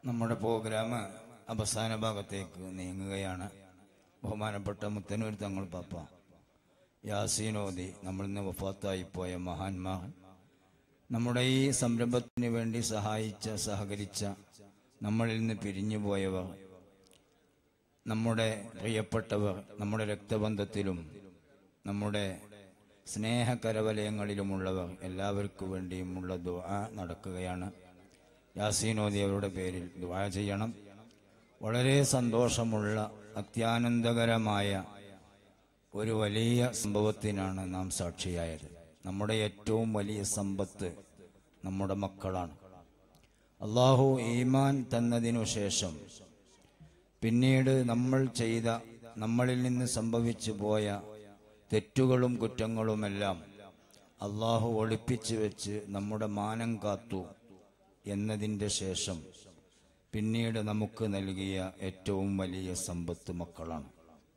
നമ്മുടെ പ്രോഗ്രാം അവസാന ഭാഗത്തേക്ക് നീങ്ങുകയാണ് ബഹുമാനപ്പെട്ട മുത്തനൂർ തങ്ങൾ പാപ്പ യാസീനോദി നമ്മൾ ഇന്ന് വഫാത്തായി പോയ മഹാന്മാർ നമ്മുടെ ഈ സംരംഭത്തിന് വേണ്ടി സഹായിച്ച സഹകരിച്ച നമ്മളിൽ നിന്ന് പിരിഞ്ഞു പോയവർ നമ്മുടെ പ്രിയപ്പെട്ടവർ നമ്മുടെ രക്തബന്ധത്തിലും നമ്മുടെ സ്നേഹകരവലയങ്ങളിലുമുള്ളവർ എല്ലാവർക്കും വേണ്ടിയുമുള്ള ദുആ നടക്കുകയാണ് യാസീനോദി അവരുടെ പേരിൽ ദുആ ചെയ്യണം വളരെ സന്തോഷമുള്ള അത്യാനന്ദകരമായ ഒരു വലിയ സംഭവത്തിനാണ് നാം സാക്ഷിയായത് നമ്മുടെ ഏറ്റവും വലിയ സമ്പത്ത് നമ്മുടെ മക്കളാണ് അള്ളാഹു ഈമാൻ തന്നതിനു ശേഷം പിന്നീട് നമ്മൾ ചെയ്ത നമ്മളിൽ നിന്ന് സംഭവിച്ചു പോയ തെറ്റുകളും കുറ്റങ്ങളുമെല്ലാം അള്ളാഹു ഒളിപ്പിച്ചു വെച്ച് നമ്മുടെ മാനം കാത്തു എന്നതിൻ്റെ ശേഷം പിന്നീട് നമുക്ക് നൽകിയ ഏറ്റവും വലിയ സമ്പത്ത് മക്കളാണ്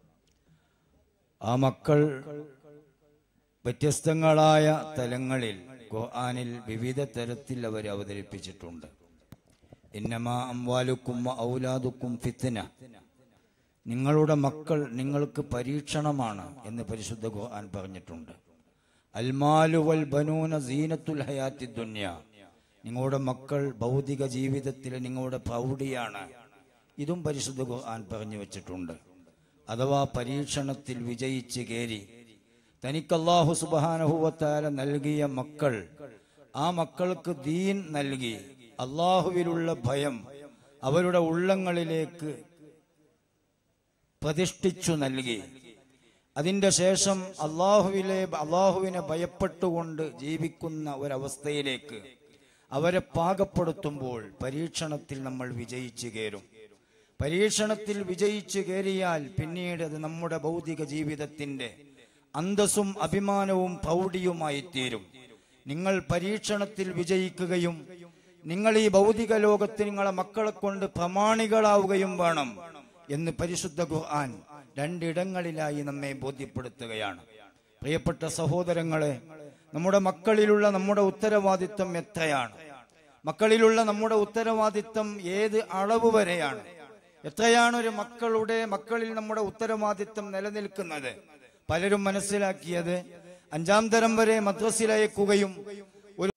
ആ മക്കൾ വ്യത്യസ്തങ്ങളായ തലങ്ങളിൽ ഖുർആനിൽ വിവിധ തരത്തിൽ അവർ അവതരിപ്പിച്ചിട്ടുണ്ട് ഇന്നമാ അംവാലുക്കും ഔലാദുക്കും ഫിത്തിന നിങ്ങളുടെ മക്കൾ നിങ്ങൾക്ക് പരീക്ഷണമാണ് എന്ന് പരിശുദ്ധ ഖുർആൻ പറഞ്ഞിട്ടുണ്ട് അൽമാലു വൽ ബനൂന സീനത്തുൽ ഹയാത്തി ദുന്യ നിങ്ങളുടെ മക്കൾ ഭൗതിക ജീവിതത്തിലെ നിങ്ങളുടെ പ്രൗഢിയാണ് ഇതും പരിശുദ്ധ ഖുർആൻ പറഞ്ഞു വെച്ചിട്ടുണ്ട് അഥവാ പരീക്ഷണത്തിൽ വിജയിച്ച് കയറി തനിക്ക് അള്ളാഹു സുബാനഹുവത്താല നൽകിയ മക്കൾ ആ മക്കൾക്ക് ദീൻ നൽകി അള്ളാഹുവിലുള്ള ഭയം അവരുടെ ഉള്ളങ്ങളിലേക്ക് പ്രതിഷ്ഠിച്ചു നൽകി അതിന്റെ ശേഷം അള്ളാഹുവിലെ അള്ളാഹുവിനെ ഭയപ്പെട്ടുകൊണ്ട് ജീവിക്കുന്ന ഒരവസ്ഥയിലേക്ക് അവരെ പാകപ്പെടുത്തുമ്പോൾ പരീക്ഷണത്തിൽ നമ്മൾ വിജയിച്ചു കയറും പരീക്ഷണത്തിൽ വിജയിച്ചു കയറിയാൽ പിന്നീട് അത് നമ്മുടെ ഭൗതിക ജീവിതത്തിന്റെ അന്തസ്സും അഭിമാനവും പ്രൗഢിയുമായി തീരും നിങ്ങൾ പരീക്ഷണത്തിൽ വിജയിക്കുകയും നിങ്ങൾ ഈ ഭൗതിക ലോകത്ത് നിങ്ങളെ മക്കളെ കൊണ്ട് പ്രമാണികളാവുകയും വേണം എന്ന് പരിശുദ്ധ ഖുർആൻ രണ്ടിടങ്ങളിലായി നമ്മെ ബോധ്യപ്പെടുത്തുകയാണ് പ്രിയപ്പെട്ട സഹോദരങ്ങളെ നമ്മുടെ മക്കളിലുള്ള നമ്മുടെ ഉത്തരവാദിത്വം എത്രയാണ് മക്കളിലുള്ള നമ്മുടെ ഉത്തരവാദിത്വം ഏത് അളവ് വരെയാണ് എത്രയാണ് ഒരു മക്കളുടെ മക്കളിൽ നമ്മുടെ ഉത്തരവാദിത്വം നിലനിൽക്കുന്നത് പലരും മനസ്സിലാക്കിയത് അഞ്ചാം തരം വരെ മദ്രസിലയക്കുകയും ഒരു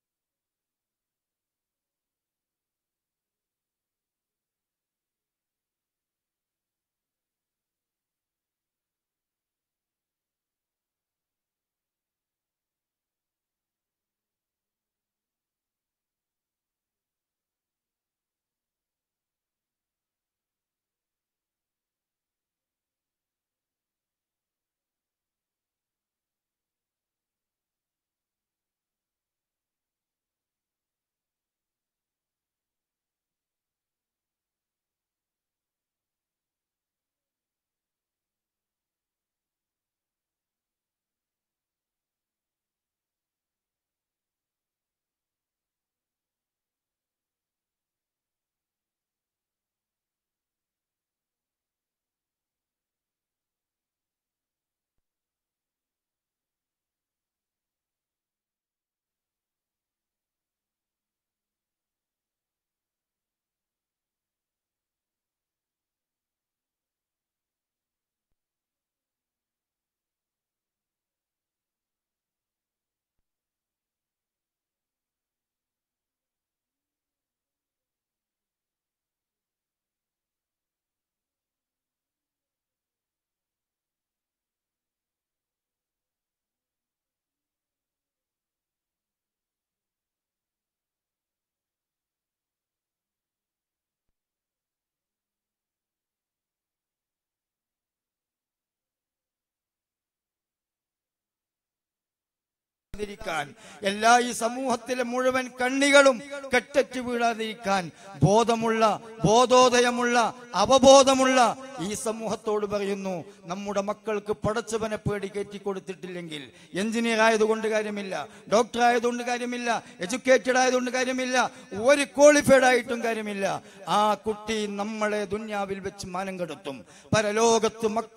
വീഴാതിരിക്കാൻ എല്ലാ ഈ സമൂഹത്തിലെ മുഴുവൻ കണ്ണികളും കെട്ടറ്റ് വീഴാതിരിക്കാൻ ബോധമുള്ള ബോധോദയമുള്ള അവബോധമുള്ള ഈ സമൂഹത്തോട് പറയുന്നു നമ്മുടെ മക്കൾക്ക് പടച്ചവനെ പേടി കയറ്റി കൊടുത്തിട്ടില്ലെങ്കിൽ എഞ്ചിനീയർ ആയതുകൊണ്ട് കാര്യമില്ല ഡോക്ടർ ആയതുകൊണ്ട് കാര്യമില്ല എഡ്യൂക്കേറ്റഡ് ആയതുകൊണ്ട് കാര്യമില്ല ഒരു ക്വാളിഫൈഡ് ആയിട്ടും കാര്യമില്ല ആ കുട്ടി നമ്മളെ ദുന്യാവിൽ വെച്ച് മാനം കെടുത്തും പരലോകത്ത് മക്കൾ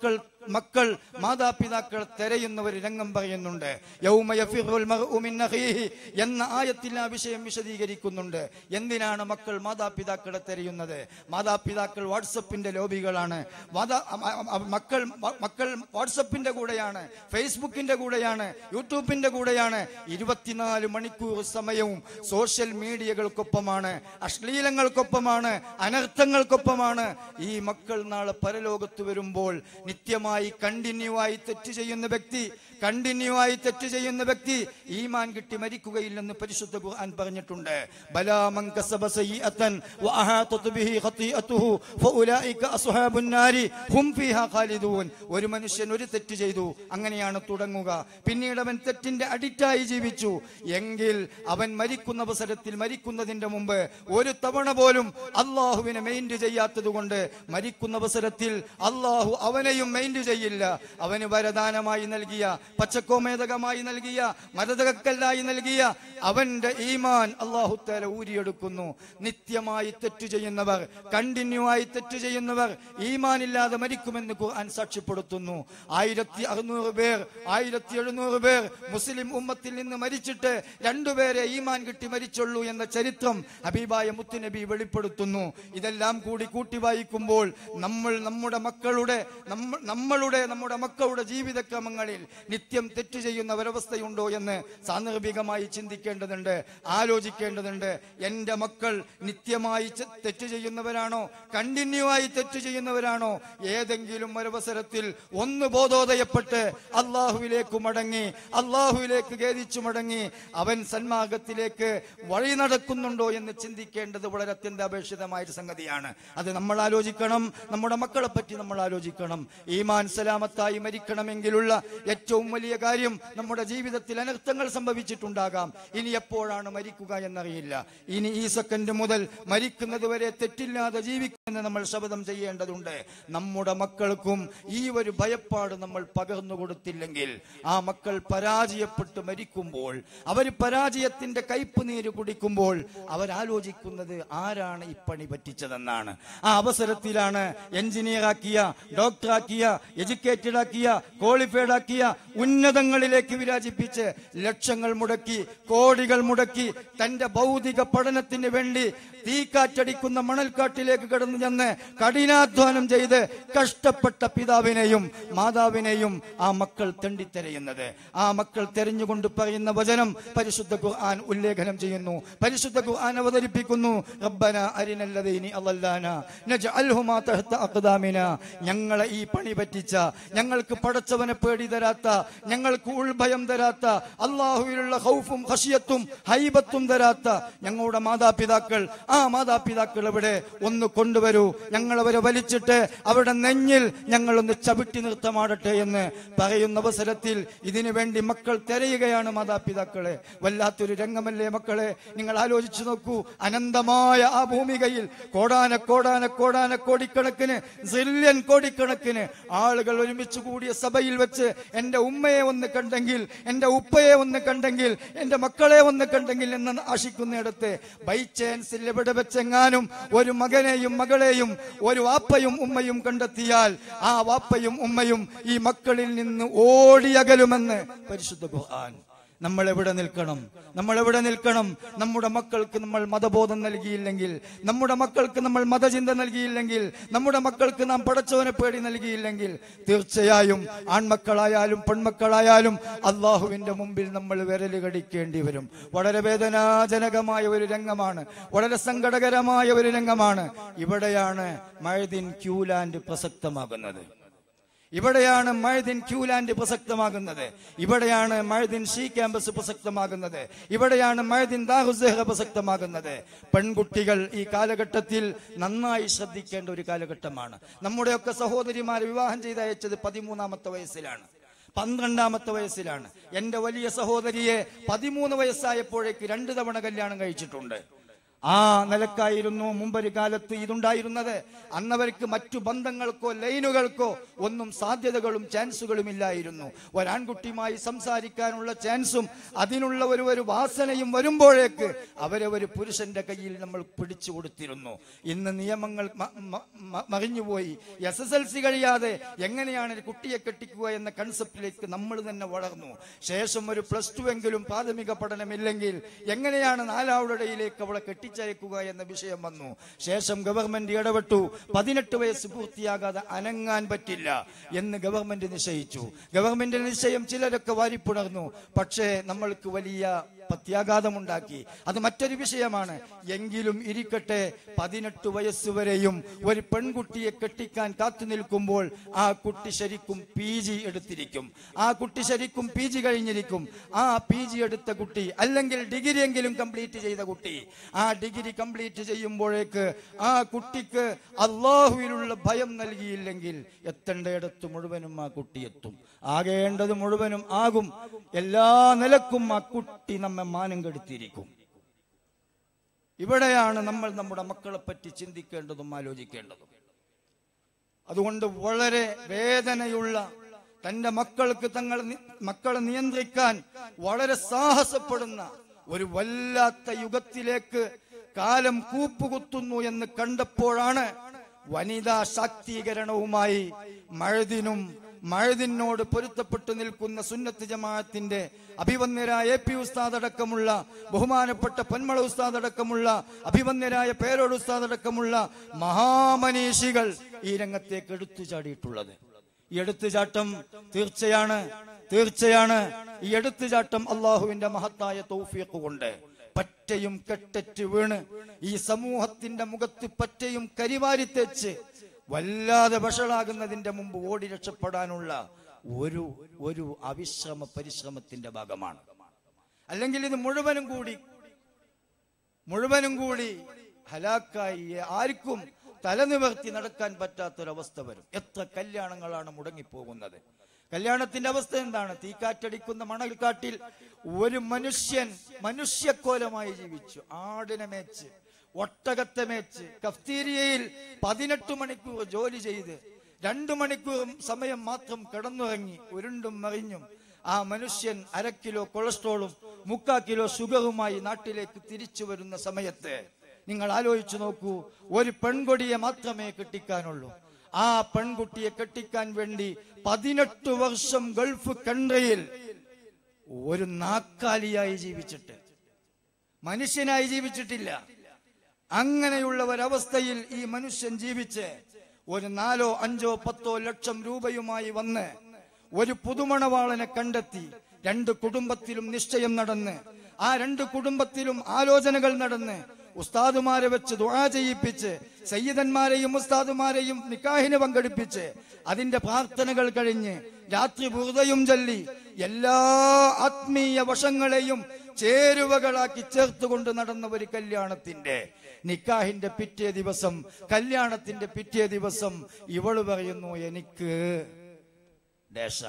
മക്കൾ മാതാപിതാക്കൾ തെരയുന്ന ഒരു രംഗം പറയുന്നുണ്ട് യൗമ യഫിറുൽ മർഉ മിൻ അഖീഹി എന്ന ആയത്തിൽ ആ വിഷയം വിശദീകരിക്കുന്നുണ്ട് എന്തിനാണ് മക്കൾ മാതാപിതാക്കളെ തെരയുന്നത് മാതാപിതാക്കൾ വാട്സപ്പിന്റെ ലോബികളാണ് മാതാ അ- അ- അ- മക്കൾ മ- മക്കൾ വാട്സപ്പിന്റെ കൂടെയാണ് ഫേസ്ബുക്കിന്റെ കൂടെയാണ് യൂട്യൂബിന്റെ കൂടെയാണ് ഇരുപത്തിനാല് മണിക്കൂർ സമയവും സോഷ്യൽ മീഡിയകൾക്കൊപ്പമാണ് അശ്ലീലങ്ങൾക്കൊപ്പമാണ് അനർത്ഥങ്ങൾക്കൊപ്പമാണ് ഈ മക്കൾ നാളെ പരലോകത്ത് വരുമ്പോൾ നിത്യമായി കണ്ടിന്യൂ ആയി തെറ്റ് ചെയ്യുന്ന വ്യക്തി കണ്ടിന്യൂ ആയി തെറ്റ് ചെയ്യുന്ന വ്യക്തി ഈമാൻ കിട്ടി മരിക്കുകയില്ലെന്ന് പരിശുദ്ധ ഖുർആൻ പറഞ്ഞിട്ടുണ്ട് ബലാ മൻ കസബ സയ്യിഅതൻ വഅഹാതത് ബിഹി ഖതീഅതുഹു ഫഉലൈക അസ്ഹാബുൻ നാരി ഹും ഫീഹാ ഖാലിദൂൻ ഒരു മനുഷ്യൻ ഒരു തെറ്റ് ചെയ്തു അങ്ങനെയാണ് തുടങ്ങുക പിന്നീട് അവൻ തെറ്റിന്റെ അഡിക്റ്റായി ജീവിച്ചു എങ്കിൽ അവൻ മരിക്കുന്ന അവസരത്തിൽ മരിക്കുന്നതിന്റെ മുമ്പ് ഒരു തവണ പോലും അള്ളാഹുവിനെ മെയിൻറ്റ് ചെയ്യാത്തത് കൊണ്ട് മരിക്കുന്ന അവസരത്തിൽ അള്ളാഹു അവനെയും മെയിൻറ്റ് ചെയ്യില്ല അവന് വരദാനമായി നൽകിയ പച്ചക്കോമേതകമായി നൽകിയ മരതകക്കല്ലായി നൽകിയ അവന്റെ ഈമാൻ അള്ളാഹു തല ഊരിയെടുക്കുന്നു നിത്യമായി തെറ്റ് ചെയ്യുന്നവർ കണ്ടിന്യൂ ആയി തെറ്റ് ചെയ്യുന്നവർ ഈമാനില്ലാതെ മരിക്കുമെന്ന് ഖുർആൻ സാക്ഷ്യപ്പെടുത്തുന്നു ആയിരത്തി അറുന്നൂറ് പേർ ആയിരത്തി എഴുന്നൂറ് പേർ മുസ്ലിം ഉമ്മത്തിൽ നിന്ന് മരിച്ചിട്ട് രണ്ടുപേരെ ഈമാൻ കിട്ടി മരിച്ചുള്ളൂ എന്ന ചരിത്രം ഹബീബായ മുത്തുനബി വെളിപ്പെടുത്തുന്നു ഇതെല്ലാം കൂടി കൂട്ടി വായിക്കുമ്പോൾ നമ്മൾ നമ്മുടെ മക്കളുടെ നമ്മ- നമ്മളുടെ നമ്മുടെ മക്കളുടെ ജീവിതക്രമങ്ങളിൽ നിത്യം തെറ്റ് ചെയ്യുന്ന ഒരവസ്ഥയുണ്ടോ എന്ന് സാന്ദർഭികമായി ചിന്തിക്കേണ്ടതുണ്ട് ആലോചിക്കേണ്ടതുണ്ട് എൻ്റെ മക്കൾ നിത്യമായി ചെ- തെറ്റ് ചെയ്യുന്നവരാണോ കണ്ടിന്യൂ ആയി തെറ്റ് ചെയ്യുന്നവരാണോ ഏതെങ്കിലും ഒരവസരത്തിൽ ഒന്ന് ബോധോദയപ്പെട്ട് അള്ളാഹുവിലേക്ക് മടങ്ങി അള്ളാഹുവിലേക്ക് ഖേദിച്ചു മടങ്ങി അവൻ സന്മാർഗത്തിലേക്ക് വഴി നടക്കുന്നുണ്ടോ എന്ന് ചിന്തിക്കേണ്ടത് വളരെ അത്യന്താപേക്ഷിതമായ ഒരു സംഗതിയാണ് അത് നമ്മൾ ആലോചിക്കണം നമ്മുടെ മക്കളെ പറ്റി നമ്മൾ ആലോചിക്കണം ഈമാൻ സലാമത്തായി മരിക്കണമെങ്കിലുള്ള ഏറ്റവും വലിയ കാര്യം നമ്മുടെ ജീവിതത്തിൽ അനർത്ഥങ്ങൾ സംഭവിച്ചിട്ടുണ്ടാകാം ഇനി എപ്പോഴാണ് മരിക്കുക എന്നറിയില്ല ഇനി ഈ സെക്കൻഡ് മുതൽ മരിക്കുന്നത് വരെ തെറ്റില്ലാതെ ജീവിക്കുമെന്ന് നമ്മൾ ശപഥം ചെയ്യേണ്ടതുണ്ട് നമ്മുടെ മക്കൾക്കും ഈ ഒരു ഭയപ്പാട് നമ്മൾ പകർന്നു കൊടുത്തില്ലെങ്കിൽ ആ മക്കൾ പരാജയപ്പെട്ട് മരിക്കുമ്പോൾ അവർ പരാജയത്തിന്റെ കയ്പ് നീര് കുടിക്കുമ്പോൾ അവരാലോചിക്കുന്നത് ആരാണ് ഈ പണി പറ്റിച്ചതെന്നാണ് ആ അവസരത്തിലാണ് എഞ്ചിനീയർ ആക്കിയ ഡോക്ടറാക്കിയ എഡ്യൂക്കേറ്റഡ് ആക്കിയ ക്വാളിഫൈഡ് ആക്കിയ ഉന്നതങ്ങളിലേക്ക് വിരാജിപ്പിച്ച് ലക്ഷങ്ങൾ മുടക്കി കോടികൾ മുടക്കി തന്റെ ഭൗതിക പഠനത്തിന് വേണ്ടി തീക്കാറ്റടിക്കുന്ന മണൽക്കാട്ടിലേക്ക് കടന്നു ചെന്ന് കഠിനാധ്വാനം ചെയ്ത് കഷ്ടപ്പെട്ട പിതാവിനെയും മാതാവിനെയും ആ മക്കൾ തെണ്ടിത്തെരയുന്നത് ആ മക്കൾ തെരഞ്ഞുകൊണ്ട് പറയുന്ന വചനം പരിശുദ്ധ ഖുർആൻ ഉല്ലേഖനം ചെയ്യുന്നു പരിശുദ്ധ ഖുർആൻ അവതരിപ്പിക്കുന്നു റബ്ബന അരിനല്ലദീനി അളല്ലാന നജ്അൽഹുമാ തഹ്ത അഖ്ദാമിന ഞങ്ങളെ ഈ പണി പറ്റിച്ച ഞങ്ങൾക്ക് പടച്ചവനെ പേടി തരാത്ത ഞങ്ങൾക്ക് ഉൾഭയം തരാത്ത അള്ളാഹുവിലുള്ള ഹൗഫും ഹഷിയത്തും ഹൈബത്തും തരാത്ത ഞങ്ങളുടെ മാതാപിതാക്കൾ ആ മാതാപിതാക്കൾ ഇവിടെ ഒന്ന് കൊണ്ടുവരൂ ഞങ്ങൾ അവരെ വലിച്ചിട്ട് അവരുടെ നെഞ്ഞിൽ ഞങ്ങളൊന്ന് ചവിട്ടി നിർത്തമാടട്ടെ എന്ന് പറയുന്ന അവസരത്തിൽ ഇതിനു വേണ്ടി മക്കൾ തിരയുകയാണ് മാതാപിതാക്കളെ വല്ലാത്തൊരു രംഗമല്ലേ മക്കളെ നിങ്ങൾ ആലോചിച്ചു നോക്കൂ അനന്തമായ ആ ഭൂമികയിൽ കോടാന കോടാന കോടാന കോടിക്കണക്കിന് സില്യൻ കോടിക്കണക്കിന് ആളുകൾ ഒരുമിച്ച് കൂടിയ സഭയിൽ വെച്ച് എന്റെ ഉമ്മയെ ഒന്ന് കണ്ടെങ്കിൽ എന്റെ ഉപ്പയെ ഒന്ന് കണ്ടെങ്കിൽ എന്റെ മക്കളെ ഒന്ന് കണ്ടെങ്കിൽ എന്ന് ആശിക്കുന്നിടത്ത് ബൈ ചാൻസിൽ എവിടെ വെച്ചെങ്ങാനും ഒരു മകനെയും മകളെയും ഒരു വാപ്പയും ഉമ്മയും കണ്ടെത്തിയാൽ ആ വാപ്പയും ഉമ്മയും ഈ മക്കളിൽ നിന്ന് ഓടിയകലുമെന്ന് പരിശുദ്ധ ഖുർആൻ നമ്മൾ എവിടെ നിൽക്കണം നമ്മൾ എവിടെ നിൽക്കണം നമ്മുടെ മക്കൾക്ക് നമ്മൾ മതബോധം നൽകിയില്ലെങ്കിൽ നമ്മുടെ മക്കൾക്ക് നമ്മൾ മതചിന്ത നൽകിയില്ലെങ്കിൽ നമ്മുടെ മക്കൾക്ക് നാം പടച്ചവനെ പേടി നൽകിയില്ലെങ്കിൽ തീർച്ചയായും ആൺമക്കളായാലും പെൺമക്കളായാലും അള്ളാഹുവിന്റെ മുമ്പിൽ നമ്മൾ വിരൽ കടിക്കേണ്ടി വരും വളരെ വേദനാജനകമായ ഒരു രംഗമാണ് വളരെ സങ്കടകരമായ ഒരു രംഗമാണ് ഇവിടെയാണ് മഴദിൻ ക്യൂലാൻഡ് പ്രസക്തമാകുന്നത് ഇവിടെയാണ് മഴദിൻ ക്യൂലാൻഡ് പ്രസക്തമാകുന്നത് ഇവിടെയാണ് മഴദിൻ ഷീ ക്യാമ്പസ് പ്രസക്തമാകുന്നത് ഇവിടെയാണ് മഴദിൻ ദാഹുസേഹ പ്രസക്തമാകുന്നത് പെൺകുട്ടികൾ ഈ കാലഘട്ടത്തിൽ നന്നായി ശ്രദ്ധിക്കേണ്ട ഒരു കാലഘട്ടമാണ് നമ്മുടെയൊക്കെ സഹോദരിമാരെ വിവാഹം ചെയ്തയച്ചത് പതിമൂന്നാമത്തെ വയസ്സിലാണ് പന്ത്രണ്ടാമത്തെ വയസ്സിലാണ് എന്റെ വലിയ സഹോദരിയെ പതിമൂന്ന് വയസ്സായപ്പോഴേക്ക് രണ്ട് തവണ കല്യാണം കഴിച്ചിട്ടുണ്ട് ആ നിലക്കായിരുന്നു മുമ്പൊരു കാലത്ത് ഇതുണ്ടായിരുന്നത് അന്നവർക്ക് മറ്റു ബന്ധങ്ങൾക്കോ ലൈനുകൾക്കോ ഒന്നും സാധ്യതകളും ചാൻസുകളും ഇല്ലായിരുന്നു ഒരാൺകുട്ടിയുമായി സംസാരിക്കാനുള്ള ചാൻസും അതിനുള്ള ഒരു ഒരു വാസനയും വരുമ്പോഴേക്ക് അവരെ ഒരു പുരുഷന്റെ കയ്യിൽ നമ്മൾ പിടിച്ചു കൊടുത്തിരുന്നു ഇന്ന് നിയമങ്ങൾ മ- മ- മ- മറിഞ്ഞുപോയി എസ് എസ് എൽ സി കഴിയാതെ എങ്ങനെയാണ് ഒരു കുട്ടിയെ കെട്ടിക്കുക എന്ന കൺസെപ്റ്റിലേക്ക് നമ്മൾ തന്നെ വളർന്നു ശേഷം ഒരു പ്ലസ് ടു എങ്കിലും പ്രാഥമിക പഠനമില്ലെങ്കിൽ എങ്ങനെയാണ് നാലാളുടെയിലേക്ക് അവളെ കെട്ടിച്ചയക്കുക എന്ന വിഷയം വന്നു ശേഷം ഗവൺമെന്റ് ഇടപെട്ടു പതിനെട്ട് വയസ്സ് പൂർത്തിയാകാതെ അനങ്ങാൻ പറ്റില്ല എന്ന് ഗവൺമെന്റ് നിശ്ചയിച്ചു ഗവൺമെന്റ് നിശ്ചയം ചിലരൊക്കെ വാരിപ്പുണർന്നു പക്ഷേ നമ്മൾക്ക് വലിയ പ്രത്യാഘാതമുണ്ടാക്കി അത് മറ്റൊരു വിഷയമാണ് എങ്കിലും ഇരിക്കട്ടെ പതിനെട്ട് വയസ്സ് വരെയും ഒരു പെൺകുട്ടിയെ കെട്ടിക്കാൻ കാത്തു നിൽക്കുമ്പോൾ ആ കുട്ടി ശരിക്കും പി ജി എടുത്തിരിക്കും ആ കുട്ടി ശരിക്കും പി ജി കഴിഞ്ഞിരിക്കും ആ പി ജി എടുത്ത കുട്ടി അല്ലെങ്കിൽ ഡിഗ്രി എങ്കിലും കംപ്ലീറ്റ് ചെയ്ത കുട്ടി ആ ഡിഗ്രി കംപ്ലീറ്റ് ചെയ്യുമ്പോഴേക്ക് ആ കുട്ടിക്ക് അള്ളാഹുവിലുള്ള ഭയം നൽകിയില്ലെങ്കിൽ എത്തേണ്ടയിടത്ത് മുഴുവനും ആ കുട്ടി എത്തും ആകേണ്ടത് മുഴുവനും ആകും എല്ലാ നിലക്കും ആ കുട്ടി നമ്മെ മാനം കെടുത്തിയിരിക്കും ഇവിടെയാണ് നമ്മൾ നമ്മുടെ മക്കളെ പറ്റി ചിന്തിക്കേണ്ടതും ആലോചിക്കേണ്ടതും അതുകൊണ്ട് വളരെ വേദനയുള്ള തന്റെ മക്കൾക്ക് തങ്ങൾ നി- മക്കളെ നിയന്ത്രിക്കാൻ വളരെ സാഹസപ്പെടുന്ന ഒരു വല്ലാത്ത യുഗത്തിലേക്ക് കാലം കൂപ്പുകുത്തുന്നു എന്ന് കണ്ടപ്പോഴാണ് വനിതാ ശാക്തീകരണവുമായി മഴദിനും മഴദിനോട് പൊരുത്തപ്പെട്ടു നിൽക്കുന്ന സുന്നത്ത് ജമാഅത്തിന്റെ അഭിവന്യരായ എ പി ഉസ്താദ് അടക്കമുള്ള ബഹുമാനപ്പെട്ട പൊന്മള ഉസ്താദ് അടക്കമുള്ള അഭിവന്യരായ പേരോട് ഉസ്താദ് അടക്കമുള്ള മഹാമനീഷികൾ ഈ രംഗത്തേക്ക് എടുത്തു ചാടിയിട്ടുള്ളത് ഈ എടുത്തുചാട്ടം തീർച്ചയാണ് തീർച്ചയാണ് ഈ എടുത്തുചാട്ടം അള്ളാഹുവിന്റെ മഹത്തായ തൗഫീഖ് കൊണ്ട് പറ്റയും കെട്ടറ്റ് വീണ് ഈ സമൂഹത്തിന്റെ മുഖത്ത് പറ്റയും കരിവാരിത്തേച്ച് വല്ലാതെ വഷളാകുന്നതിന്റെ മുമ്പ് ഓടി രക്ഷപ്പെടാനുള്ള ഒരു ഒരു അവിശ്രമ പരിശ്രമത്തിന്റെ ഭാഗമാണ് അല്ലെങ്കിൽ ഇത് മുഴുവനും കൂടി മുഴുവനും കൂടി ഹലാക്കായി ആർക്കും തലനിവർത്തി നടക്കാൻ പറ്റാത്തൊരവസ്ഥ വരും എത്ര കല്യാണങ്ങളാണ് മുടങ്ങിപ്പോകുന്നത് കല്യാണത്തിന്റെ അവസ്ഥ എന്താണ് തീക്കാറ്റടിക്കുന്ന മണൽക്കാട്ടിൽ ഒരു മനുഷ്യൻ മനുഷ്യക്കോലമായി ജീവിച്ചു ആടിനെ മേച്ച് ഒട്ടകത്തെ മേച്ച് കഫ്തീരിയയിൽ പതിനെട്ട് മണിക്കൂർ ജോലി ചെയ്ത് രണ്ടു മണിക്കൂർ സമയം മാത്രം കിടന്നുറങ്ങി ഉരുണ്ടും മറിഞ്ഞും ആ മനുഷ്യൻ അര കിലോ കൊളസ്ട്രോളും മുക്കാ കിലോ ഷുഗറുമായി നാട്ടിലേക്ക് തിരിച്ചു വരുന്ന സമയത്ത് നിങ്ങൾ ആലോചിച്ചു നോക്കൂ ഒരു പെൺകൊടിയെ മാത്രമേ കെട്ടിക്കാനുള്ളൂ ആ പെൺകുട്ടിയെ കെട്ടിക്കാൻ വേണ്ടി പതിനെട്ട് വർഷം ഗൾഫ് കൺട്രിയിൽ ഒരു നാക്കാലിയായി ജീവിച്ചിട്ട് മനുഷ്യനായി ജീവിച്ചിട്ടില്ല അങ്ങനെയുള്ള ഒരവസ്ഥയിൽ ഈ മനുഷ്യൻ ജീവിച്ച് ഒരു നാലോ അഞ്ചോ പത്തോ ലക്ഷം രൂപയുമായി വന്ന് ഒരു പുതുമണവാളനെ കണ്ടെത്തി രണ്ട് കുടുംബത്തിലും നിശ്ചയം നടന്ന് ആ രണ്ട് കുടുംബത്തിലും ആലോചനകൾ നടന്ന് ഉസ്താദുമാരെ വെച്ച് ദുആ ചെയ്യിപ്പിച്ച് സയ്യിദന്മാരെയും ഉസ്താദുമാരെയും നിക്കാഹിന് പങ്കെടുപ്പിച്ച് അതിന്റെ പ്രാർത്ഥനകൾ കഴിഞ്ഞ് രാത്രി ബുറുതയും ചൊല്ലി എല്ലാ ആത്മീയ വശങ്ങളെയും ചേരുവകളാക്കി ചേർത്തുകൊണ്ട് നടന്ന ഒരു കല്യാണത്തിന്റെ നിക്കാഹിന്റെ പിറ്റേ ദിവസം കല്യാണത്തിന്റെ പിറ്റേ ദിവസം ഇവള് പറയുന്നു എനിക്ക് ദേശ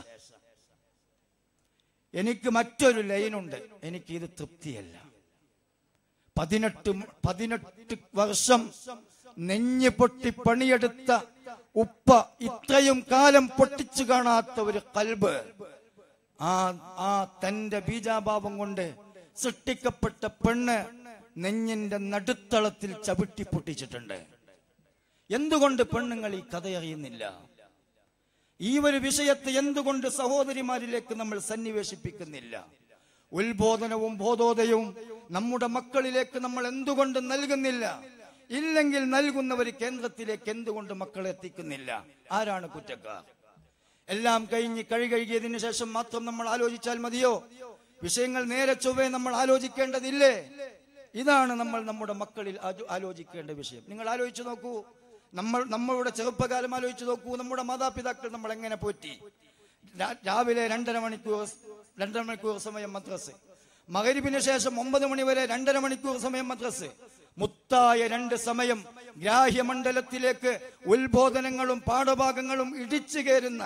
എനിക്ക് മറ്റൊരു ലൈനുണ്ട് എനിക്ക് ഇത് തൃപ്തിയല്ല പതിനെട്ട് പതിനെട്ട് വർഷം നെഞ്ഞ് പൊട്ടി പണിയെടുത്ത ഉപ്പ ഇത്രയും കാലം പൊട്ടിച്ചു കാണാത്ത ഒരു കൽബ് ആ ആ തന്റെ ബീജാഭാവം കൊണ്ട് സൃഷ്ടിക്കപ്പെട്ട പെണ്ണ് നെഞ്ഞിന്റെ നടുത്തളത്തിൽ ചവിട്ടി പൊട്ടിച്ചിട്ടുണ്ട് എന്തുകൊണ്ട് പെണ്ണുങ്ങൾ ഈ കഥയറിയുന്നില്ല ഈ ഒരു വിഷയത്തെ എന്തുകൊണ്ട് സഹോദരിമാരിലേക്ക് നമ്മൾ സന്നിവേശിപ്പിക്കുന്നില്ല ഉത്ബോധനവും ബോധോദയവും നമ്മുടെ മക്കളിലേക്ക് നമ്മൾ എന്തുകൊണ്ട് നൽകുന്നില്ല ഇല്ലെങ്കിൽ നൽകുന്നവർ കേന്ദ്രത്തിലേക്ക് എന്തുകൊണ്ട് മക്കളെ എത്തിക്കുന്നില്ല ആരാണ് കുറ്റക്കാർ എല്ലാം കഴിഞ്ഞ് കഴി കഴുകിയതിനു ശേഷം മാത്രം നമ്മൾ ആലോചിച്ചാൽ മതിയോ വിഷയങ്ങൾ നേരെ ചൊവ്വേ നമ്മൾ ആലോചിക്കേണ്ടതില്ലേ ഇതാണ് നമ്മൾ നമ്മുടെ മക്കളിൽ ആലോ- ആലോചിക്കേണ്ട വിഷയം നിങ്ങൾ ആലോചിച്ചു നോക്കൂ നമ്മൾ നമ്മളുടെ ചെറുപ്പകാലം ആലോചിച്ചു നോക്കൂ നമ്മുടെ മാതാപിതാക്കൾ നമ്മൾ എങ്ങനെ പോറ്റി രാ- രാവിലെ രണ്ടര മണിക്കൂർ രണ്ടര മണിക്കൂർ സമയം മദ്രസ് മകരിബിന് ശേഷം ഒമ്പത് മണി വരെ രണ്ടര മണിക്കൂർ സമയം മദ്രസ് മുത്തായ രണ്ട് സമയം ഗ്രാഹ്യമണ്ഡലത്തിലേക്ക് ഉത്ബോധനങ്ങളും പാഠഭാഗങ്ങളും ഇടിച്ചു കയറുന്ന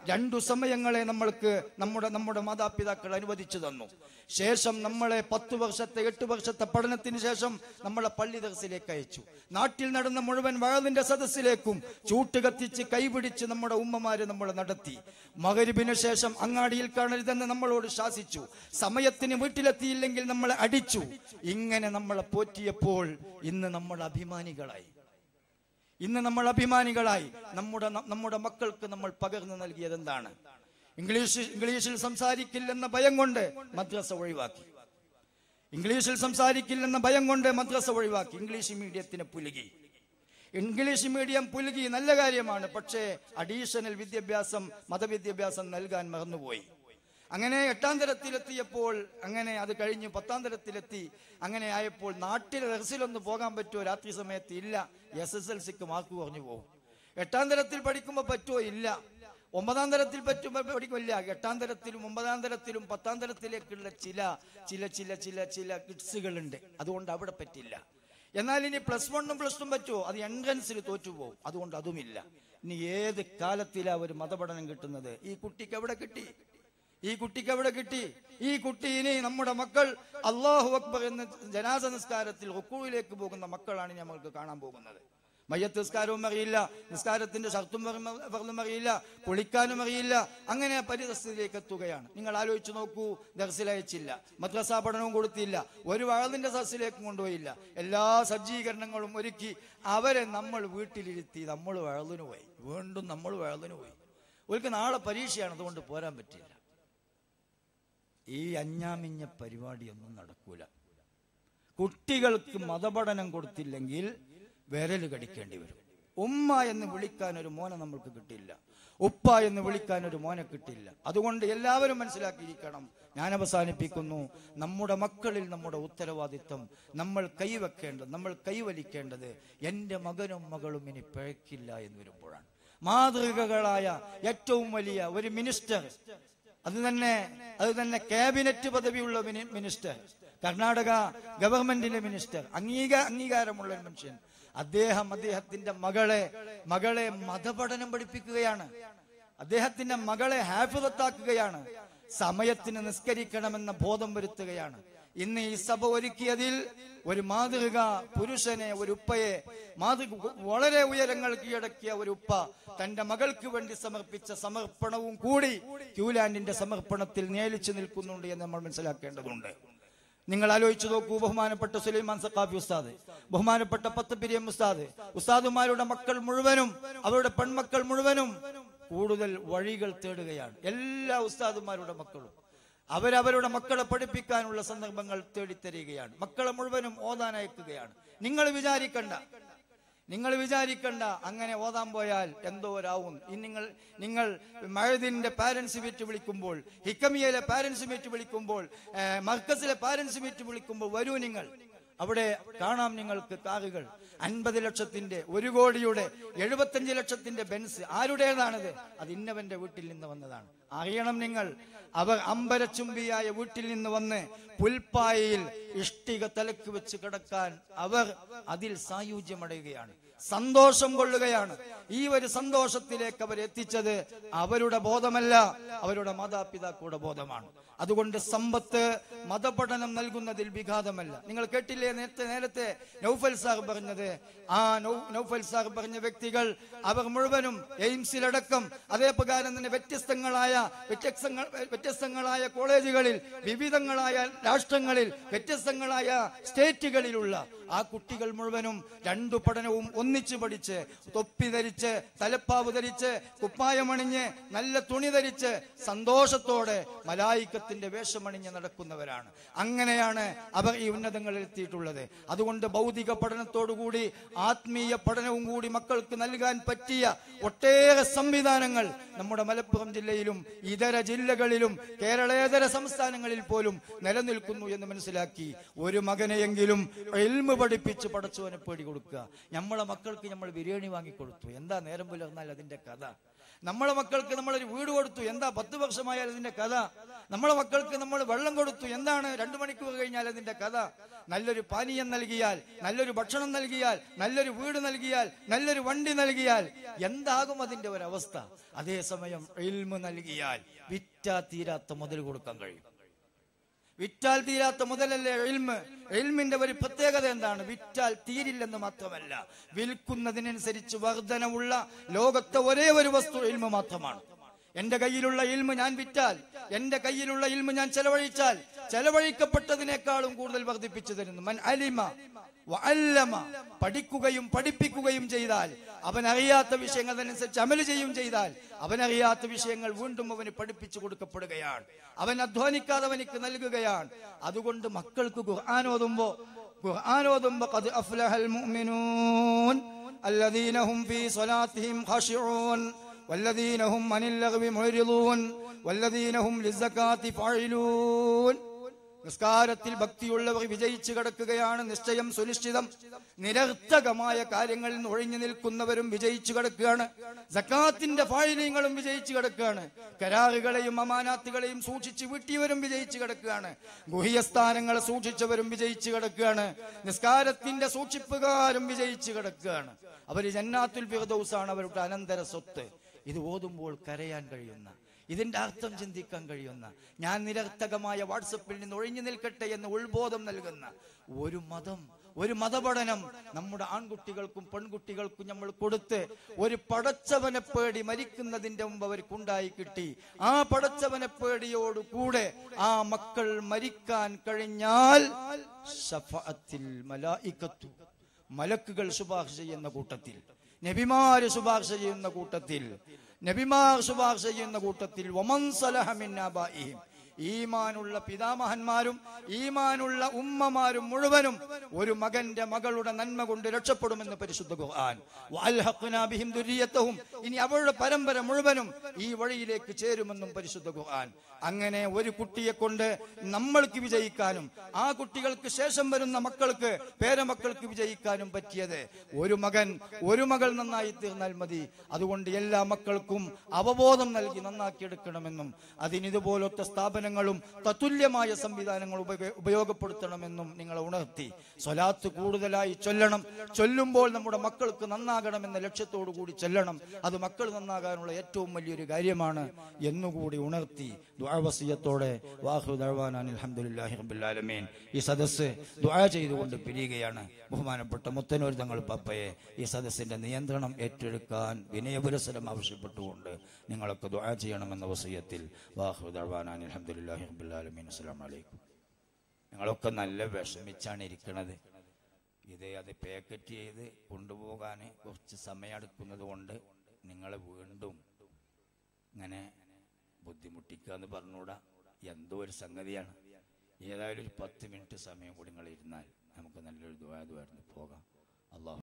രണ്ടു സമയങ്ങളെ നമ്മൾക്ക് നമ്മുടെ നമ്മുടെ മാതാപിതാക്കൾ അനുവദിച്ചു തന്നു ശേഷം നമ്മളെ പത്ത് വർഷത്തെ എട്ട് വർഷത്തെ പഠനത്തിന് ശേഷം നമ്മളെ പള്ളി ദർസിലേക്ക് അയച്ചു നാട്ടിൽ നടന്ന മുഴുവൻ വഴലിന്റെ സദസ്സിലേക്കും ചൂട്ട് കത്തിച്ച് കൈപിടിച്ച് നമ്മുടെ ഉമ്മമാര് നമ്മളെ നടത്തി മകരിബിന് ശേഷം അങ്ങാടിയിൽ കാണരുതെന്ന് നമ്മളോട് ശാസിച്ചു സമയത്തിന് വീട്ടിലെത്തിയില്ലെങ്കിൽ നമ്മളെ അടിച്ചു ഇങ്ങനെ നമ്മളെ പോറ്റിയപ്പോൾ ഇന്ന് നമ്മൾ അഭിമാനികളായി ഇന്ന് നമ്മൾ അഭിമാനികളായി നമ്മുടെ നമ്മുടെ മക്കൾക്ക് നമ്മൾ പകർന്നു നൽകിയത് എന്താണ് ഇംഗ്ലീഷ് ഇംഗ്ലീഷിൽ സംസാരിക്കില്ലെന്ന ഭയം കൊണ്ട് മദ്രസ ഒഴിവാക്കി ഇംഗ്ലീഷിൽ സംസാരിക്കില്ലെന്ന ഭയം കൊണ്ട് മദ്രസ ഒഴിവാക്കി ഇംഗ്ലീഷ് മീഡിയത്തിന് പുലുകി ഇംഗ്ലീഷ് മീഡിയം പുലുകി നല്ല കാര്യമാണ് പക്ഷേ അഡീഷണൽ വിദ്യാഭ്യാസം മതവിദ്യാഭ്യാസം നൽകാൻ മറന്നുപോയി അങ്ങനെ എട്ടാം തരത്തിലെത്തിയപ്പോൾ അങ്ങനെ അത് കഴിഞ്ഞ് പത്താം തരത്തിലെത്തി അങ്ങനെ ആയപ്പോൾ നാട്ടിൽ റസിലൊന്ന് പോകാൻ പറ്റുമോ രാത്രി സമയത്ത് ഇല്ല എസ് എസ് എൽ സിക്ക് മാർക്ക് കുറഞ്ഞു പോകും എട്ടാം തരത്തിൽ പഠിക്കുമ്പോൾ പറ്റുമോ ഇല്ല ഒമ്പതാം തരത്തിൽ പറ്റുമ്പോൾ പഠിക്കില്ല എട്ടാം തരത്തിലും ഒമ്പതാം തരത്തിലും പത്താം തരത്തിലേക്കുള്ള ചില ചില ചില ചില ചില കിഡ്സുകളുണ്ട് അതുകൊണ്ട് അവിടെ പറ്റില്ല എന്നാൽ ഇനി പ്ലസ് വണ്ണും പ്ലസ് ടും പറ്റുമോ അത് എൻട്രൻസിൽ തോറ്റുപോകും അതുകൊണ്ട് അതുമില്ല ഇനി ഏത് കാലത്തിലാ ഒരു മതപഠനം കിട്ടുന്നത് ഈ കുട്ടിക്ക് എവിടെ കിട്ടി ഈ കുട്ടിക്ക് എവിടെ കിട്ടി ഈ കുട്ടി ഇനി നമ്മുടെ മക്കൾ അള്ളാഹു അക്ബർ എന്ന ജനാസ നിസ്കാരത്തിൽ റുക്കുവിലേക്ക് പോകുന്ന മക്കളാണ് ഇനി നമ്മൾക്ക് കാണാൻ പോകുന്നത് മയ്യത്ത് നിസ്കാരവും അറിയില്ല നിസ്കാരത്തിന്റെ ഷർത്തും വെറും അറിയില്ല പൊളിക്കാനും അറിയില്ല അങ്ങനെ പരിതസ്ഥിതിയിലേക്ക് എത്തുകയാണ് നിങ്ങൾ ആലോചിച്ച് നോക്കൂ ദർസിലയച്ചില്ല മദ്രസാ പഠനവും കൊടുത്തില്ല ഒരു വഴലിന്റെ സസ്സിലേക്കും കൊണ്ടുപോയില്ല എല്ലാ സജ്ജീകരണങ്ങളും ഒരുക്കി അവരെ നമ്മൾ വീട്ടിലിരുത്തി നമ്മൾ വഴലിന് പോയി വീണ്ടും നമ്മൾ വഴലിന് പോയി ഒരിക്കൽ നാളെ പരീക്ഷയാണ് അതുകൊണ്ട് പോരാൻ പറ്റില്ല ഈ അഞ്ഞാമിഞ്ഞ പരിപാടിയൊന്നും നടക്കൂല കുട്ടികൾക്ക് മതപഠനം കൊടുത്തില്ലെങ്കിൽ വിരൽ കടിക്കേണ്ടി വരും ഉമ്മ എന്ന് വിളിക്കാൻ ഒരു മോനെ നമ്മൾക്ക് കിട്ടില്ല ഉപ്പ എന്ന് വിളിക്കാൻ ഒരു മോനെ കിട്ടില്ല അതുകൊണ്ട് എല്ലാവരും മനസ്സിലാക്കിയിരിക്കണം ഞാൻ അവസാനിപ്പിക്കുന്നു നമ്മുടെ മക്കളിൽ നമ്മുടെ ഉത്തരവാദിത്വം നമ്മൾ കൈവെക്കേണ്ടത് നമ്മൾ കൈവലിക്കേണ്ടത് എൻ്റെ മകനും മകളും ഇനി പിഴക്കില്ല എന്ന് വരുമ്പോഴാണ് മാതൃകകളായ ഏറ്റവും വലിയ ഒരു മിനിസ്റ്റർ അത് തന്നെ അത് തന്നെ ക്യാബിനറ്റ് പദവിയുള്ള മിനി- മിനിസ്റ്റർ കർണാടക ഗവൺമെന്റിന്റെ മിനിസ്റ്റർ അംഗീക അംഗീകാരമുള്ള ഒരു മനുഷ്യൻ അദ്ദേഹം അദ്ദേഹത്തിന്റെ മകളെ മകളെ മതപഠനം പഠിപ്പിക്കുകയാണ് അദ്ദേഹത്തിന്റെ മകളെ ഹാഫിദത്താക്കുകയാണ് സമയത്തിന് നിസ്കരിക്കണമെന്ന ബോധം വരുത്തുകയാണ് ഇന്ന് ഈ സഭ ഒരുക്കിയതിൽ ഒരു മാതൃക പുരുഷനെ ഒരു ഉപ്പയെ മാതൃക വളരെ ഉയരങ്ങൾ കീഴടക്കിയ ഒരു ഉപ്പ തന്റെ മകൾക്ക് വേണ്ടി സമർപ്പിച്ച സമർപ്പണവും കൂടി ക്യൂലാൻഡിന്റെ സമർപ്പണത്തിൽ നേലിച്ചു നിൽക്കുന്നുണ്ട് എന്ന് നമ്മൾ മനസ്സിലാക്കേണ്ടതുണ്ട് നിങ്ങൾ ആലോചിച്ചു നോക്കൂ ബഹുമാനപ്പെട്ട സുലൈമാൻ സഖാഫി ഉസ്താദ് ബഹുമാനപ്പെട്ട പത്തപ്പിരിയം ഉസ്താദ് ഉസ്താദുമാരുടെ മക്കൾ മുഴുവനും അവരുടെ പെൺമക്കൾ മുഴുവനും കൂടുതൽ വഴികൾ തേടുകയാണ് എല്ലാ ഉസ്താദുമാരുടെ മക്കളും അവരവരുടെ മക്കളെ പഠിപ്പിക്കാനുള്ള സന്ദർഭങ്ങൾ തേടിത്തരികയാണ് മക്കളെ മുഴുവനും ഓതാൻ അയക്കുകയാണ് നിങ്ങൾ വിചാരിക്കണ്ട നിങ്ങൾ വിചാരിക്കണ്ട അങ്ങനെ ഓതാൻ പോയാൽ എന്തോ ഒരാവും ഇനി നിങ്ങൾ നിങ്ങൾ മഴദിന്റെ പാരന്റ്സ് മീറ്റ് വിളിക്കുമ്പോൾ ഹിക്കമിയയിലെ പാരന്റ്സ് മീറ്റ് വിളിക്കുമ്പോൾ ഏഹ്, മർക്കസിലെ പാരന്റ്സ് മീറ്റ് വിളിക്കുമ്പോൾ വരൂ നിങ്ങൾ അവിടെ കാണാം നിങ്ങൾക്ക് കാറുകൾ അൻപത് ലക്ഷത്തിന്റെ ഒരു കോടിയുടെ എഴുപത്തഞ്ച് ലക്ഷത്തിന്റെ ബെൻസ് ആരുടേതാണത് അത് ഇന്നവന്റെ വീട്ടിൽ നിന്ന് വന്നതാണ് അറിയണം നിങ്ങൾ അവർ അമ്പരച്ചുംബിയായ വീട്ടിൽ നിന്ന് വന്ന് പുൽപ്പായയിൽ ഇഷ്ടിക തലക്ക് വെച്ച് കിടക്കാൻ അവർ അതിൽ സായുജ്യമടയുകയാണ് സന്തോഷം കൊള്ളുകയാണ് ഈ ഒരു സന്തോഷത്തിലേക്ക് അവർ എത്തിച്ചത് അവരുടെ ബോധമല്ല അവരുടെ മാതാപിതാക്കളുടെ ബോധമാണ് അതുകൊണ്ട് സമ്പത്ത് മതപഠനം നൽകുന്നതിൽ വിഘാതമല്ല നിങ്ങൾ കേട്ടില്ലേ നേരത്തെ നേരത്തെ നൗഫൽ സാർ പറഞ്ഞത് ആ നൗ- നൗഫൽ സാർ പറഞ്ഞ വ്യക്തികൾ അവർ മുഴുവനും എയിംസിലടക്കം അതേ പ്രകാരം തന്നെ വ്യത്യസ്തങ്ങളായ വ്യത്യസ്തങ്ങൾ വ്യത്യസ്തങ്ങളായ കോളേജുകളിൽ വിവിധങ്ങളായ രാഷ്ട്രങ്ങളിൽ വ്യത്യസ്തങ്ങളായ സ്റ്റേറ്റുകളിലുള്ള ആ കുട്ടികൾ മുഴുവനും രണ്ടു പഠനവും ഒന്നിച്ചു പഠിച്ച് തൊപ്പി ധരിച്ച് തലപ്പാവ് ധരിച്ച് കുപ്പായമണിഞ്ഞ് നല്ല തുണി ധരിച്ച് സന്തോഷത്തോടെ മലായിക്കത്തിന്റെ വേഷമണിഞ്ഞ് നടക്കുന്നവരാണ് അങ്ങനെയാണ് അവർ ഈ ഉന്നതങ്ങളിൽ എത്തിയിട്ടുള്ളത് അതുകൊണ്ട് ഭൗതിക പഠനത്തോടുകൂടി ആത്മീയ പഠനവും കൂടി മക്കൾക്ക് നൽകാൻ പറ്റിയ ഒട്ടേറെ സംവിധാനങ്ങൾ നമ്മുടെ മലപ്പുറം ജില്ലയിലും ഇതര ജില്ലകളിലും കേരളേതര സംസ്ഥാനങ്ങളിൽ പോലും നിലനിൽക്കുന്നു എന്ന് മനസ്സിലാക്കി ഒരു മകനെയെങ്കിലും എൽമ് പഠിപ്പിച്ച് പടച്ചോനെ പേടി കൊടുക്കുക നമ്മളെ മക്കൾക്ക് നമ്മൾ ബിരിയാണി വാങ്ങിക്കൊടുത്തു എന്താ നേരം പുലർന്നാൽ അതിന്റെ കഥ നമ്മളെ മക്കൾക്ക് നമ്മളൊരു വീട് കൊടുത്തു എന്താ പത്ത് വർഷമായാൽ അതിന്റെ കഥ നമ്മളെ മക്കൾക്ക് നമ്മൾ വെള്ളം കൊടുത്തു എന്താണ് രണ്ടു മണിക്കൂർ കഴിഞ്ഞാൽ അതിന്റെ കഥ നല്ലൊരു പാനീയം നൽകിയാൽ നല്ലൊരു ഭക്ഷണം നൽകിയാൽ നല്ലൊരു വീട് നൽകിയാൽ നല്ലൊരു വണ്ടി നൽകിയാൽ എന്താകും അതിന്റെ ഒരവസ്ഥ അതേസമയം ഇൽമ് നൽകിയാൽ വിറ്റാ തീരാത്ത മുതൽ കൊടുക്കാൻ കഴിയും വിറ്റാൽ തീരാത്ത മുതലല്ലേ എൽമ് എൽമിന്റെ ഒരു പ്രത്യേകത എന്താണ് വിറ്റാൽ തീരില്ലെന്ന് മാത്രമല്ല വിൽക്കുന്നതിനനുസരിച്ച് വർധനവുള്ള ലോകത്തെ ഒരേ ഒരു വസ്തു എൽമ് മാത്രമാണ് എന്റെ കയ്യിലുള്ള ഇൽമ് ഞാൻ വിറ്റാൽ എന്റെ കയ്യിലുള്ള ഇൽമ് ഞാൻ ചെലവഴിച്ചാൽ ചെലവഴിക്കപ്പെട്ടതിനേക്കാളും കൂടുതൽ വർദ്ധിപ്പിച്ചു തരുന്നു മൻ അലിമ വഅല്ലമ പഠിക്കുകയും പഠിപ്പിക്കുകയും ചെയ്താൽ അവൻ അറിയാത്ത വിഷയങ്ങൾ അതനുസരിച്ച് അമല് ചെയ്യും ചെയ്താൽ അവൻ അറിയാത്ത വിഷയങ്ങൾ വീണ്ടും അവന് പഠിപ്പിച്ചു കൊടുക്കപ്പെടുകയാണ് അവൻ അധ്വാനിക്കാതെ അവനിക്ക് നൽകുകയാണ് അതുകൊണ്ട് മക്കൾക്ക് ഖുർആൻ ഓതുമ്പോ ഖുർആൻ ഓതുമ്പോ ഖദ് അഫ്ലഹൽ മുഅ്മിനൂൻ الذين هم في صلاتهم خاشعون والذين هم عن اللغو معرضون والذين هم للزكاة فاعلون നിസ്കാരത്തിൽ ഭക്തിയുള്ളവർ വിജയിച്ചു കിടക്കുകയാണ് നിശ്ചയം സുനിശ്ചിതം നിരർത്ഥകമായ കാര്യങ്ങളിൽ നിന്ന് ഒഴിഞ്ഞു നിൽക്കുന്നവരും വിജയിച്ചു കിടക്കുകയാണ് സക്കാത്തിന്റെ ഫായില്യങ്ങളും വിജയിച്ചു കിടക്കുകയാണ് കരാറുകളെയും അമാനാത്തുകളെയും സൂക്ഷിച്ച് വീട്ടിയവരും വിജയിച്ചു കിടക്കുകയാണ് ഗുഹ്യസ്ഥാനങ്ങളെ സൂക്ഷിച്ചവരും വിജയിച്ചു കിടക്കുകയാണ് നിസ്കാരത്തിന്റെ സൂക്ഷിപ്പുകാരും വിജയിച്ചു കിടക്കുകയാണ് അവര് ജന്നാത്തുൽ ഫിർദൗസാണ് അവരുടെ അനന്തര സ്വത്ത് ഇത് ഓതുമ്പോൾ കരയാൻ കഴിയുന്ന ഇതിന്റെ അർത്ഥം ചിന്തിക്കാൻ കഴിയുന്ന ഞാൻ നിരർത്ഥകമായ വാട്സപ്പിൽ നിന്ന് ഒഴിഞ്ഞു നിൽക്കട്ടെ എന്ന് ഉൾബോധം നൽകുന്ന ഒരു മതം ഒരു മതപഠനം നമ്മുടെ ആൺകുട്ടികൾക്കും പെൺകുട്ടികൾക്കും നമ്മൾ കൊടുത്ത് ഒരു പടച്ചവനെ പേടി മരിക്കുന്നതിന്റെ മുമ്പ് അവർക്കുണ്ടായി കിട്ടി ആ പടച്ചവനെ പേടിയോട് കൂടെ ആ മക്കൾ മരിക്കാൻ കഴിഞ്ഞാൽ ശഫഅത്തിൽ മലായിക്കത്തു മലക്കുകൾ ശുപാർശ ചെയ്യുന്ന കൂട്ടത്തിൽ നബിമാര് ശുപാർശ ചെയ്യുന്ന കൂട്ടത്തിൽ നബിമാർ ശുപാർശ ചെയ്യുന്ന കൂട്ടത്തിൽ വമൻ സലഹ മിൻ ആബാഇഹിം. ഈമാനുള്ള പിതാമഹന്മാരും ഈമാനുള്ള ഉമ്മമാരും മുഴുവനും ഒരു മകന്റെ മകളുടെ നന്മ കൊണ്ട് രക്ഷപ്പെടുമെന്ന് പരിശുദ്ധ ഖുർആൻ വഅൽഹഖ്നാ ബിഹിം ദുരിയത്തഹും ഇനി അവരുടെ പരമ്പര മുഴുവനും ഈ വഴിയിലേക്ക് ചേരുമെന്നും പരിശുദ്ധ ഖുർആൻ അങ്ങനെ ഒരു കുട്ടിയെ കൊണ്ട് നമ്മൾക്ക് വിജയിക്കാനും ആ കുട്ടികൾക്ക് ശേഷം വരുന്ന മക്കൾക്ക് പേരമക്കൾക്ക് വിജയിക്കാനും പറ്റിയത് ഒരു മകൻ ഒരു മകൾ നന്നായി തീർന്നാൽ മതി അതുകൊണ്ട് എല്ലാ മക്കൾക്കും അവബോധം നൽകി നന്നാക്കിയെടുക്കണമെന്നും അതിനിതുപോലത്തെ സ്ഥാപനങ്ങളും തത്തുല്യമായ സംവിധാനങ്ങൾ ഉപയോഗ- ഉപയോഗപ്പെടുത്തണമെന്നും നിങ്ങളെ ഉണർത്തി സ്വലാത്ത് കൂടുതലായി ചൊല്ലണം ചൊല്ലുമ്പോൾ നമ്മുടെ മക്കൾക്ക് നന്നാകണമെന്ന ലക്ഷ്യത്തോടു കൂടി ചൊല്ലണം അത് മക്കൾ നന്നാകാനുള്ള ഏറ്റവും വലിയൊരു കാര്യമാണ് എന്നുകൂടി ഉണർത്തി ദുആവസിയത്തോടെ വാഹു ദഴവാനാൻ അൽഹംദുലില്ലാഹി റബ്ബിൽ ആലമീൻ ഈ സദസ്സ് ദുആ ചെയ്തുകൊണ്ട് പിരിയുകയാണ് ബഹുമാനപ്പെട്ട മുത്തനൂർ തങ്ങൾ പപ്പയെ ഈ സദസ്സിന്റെ നിയന്ത്രണം ഏറ്റെടുക്കാൻ വിനയപുരസരം ആവശ്യപ്പെട്ടുകൊണ്ട് നിങ്ങളൊക്കെ ദുആ ചെയ്യണമെന്ന വസീയത്തിൽ വാഹു ദഴവാനാൻ അൽഹംദുലില്ലാഹി റബ്ബിൽ ആലമീൻ അസ്സലാമു അലൈക്കും നിങ്ങളൊക്കെ നല്ല വിഷമിച്ചാണ് ഇരിക്കുന്നത് ഇത് അത് പാക്കറ്റ് ചെയ്ത് കൊണ്ടുപോകാൻ കുറച്ച് സമയമെടുക്കുന്നത് കൊണ്ട് നിങ്ങളെ വീണ്ടും ഇങ്ങനെ ബുദ്ധിമുട്ടിക്കുക എന്ന് പറഞ്ഞുകൂടാ എന്തോ ഒരു സംഗതിയാണ് ഏതായാലും ഒരു പത്ത് മിനിറ്റ് സമയം കൂടി നിങ്ങൾ ഇരുന്നാൽ നമുക്ക് നല്ലൊരു ദ്വാരമായിരുന്നു പോകാം അള്ളാഹു